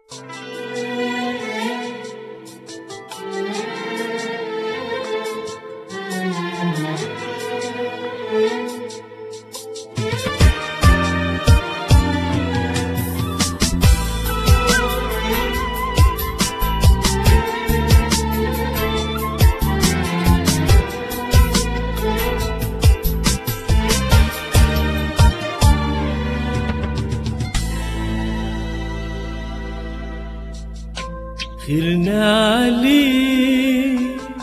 خيرنا عليه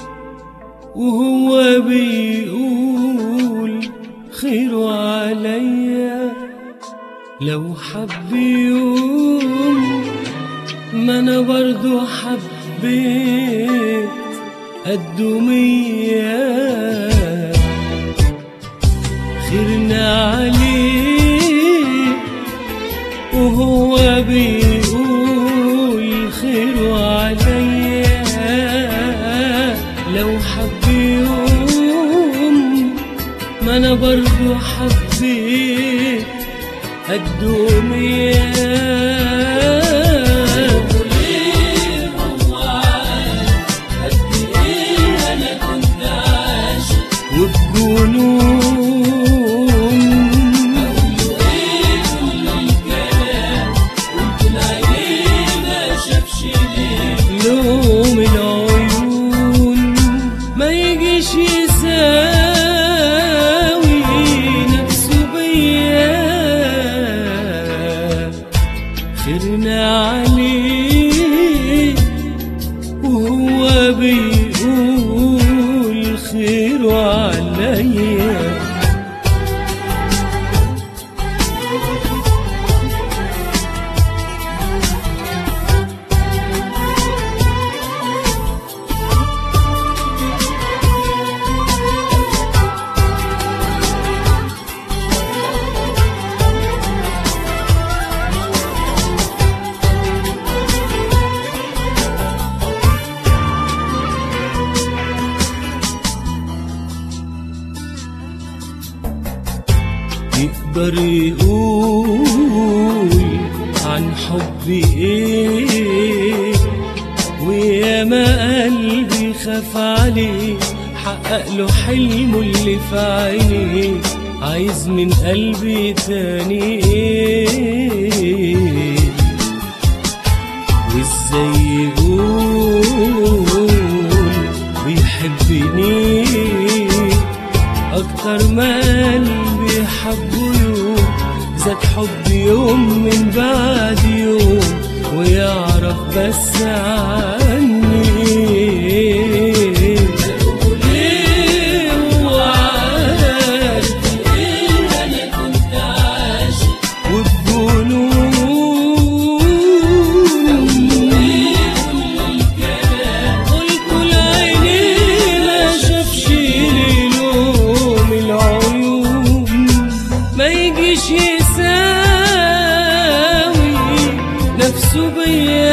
وهو بيقول خيره عليا لو حب يوم ما انا برضو حبيت قده مية خيرنا عليه وهو بيقول خيره عليا لو حب يوم ما انا برضو حبيت قده مية وبجنون لوم العيون ما يجيش يساوي نفسه بيا خيرنا عليه وهو بيقول خيره عليا يقدر يقول عن حبي ايه وياما قلبي خاف عليه حقق له حلمه اللي في عينيه عايز من قلبي تاني ايه وازاي يقول بيحبني اكتر ما قلبي حبه يوم زاد حب يوم من بعد يوم ويعرف بس عني ليه هو عارف وبجنون قلت لعيني ما شافش ليلوم العيون ما يجيش يساوي نفسه بيا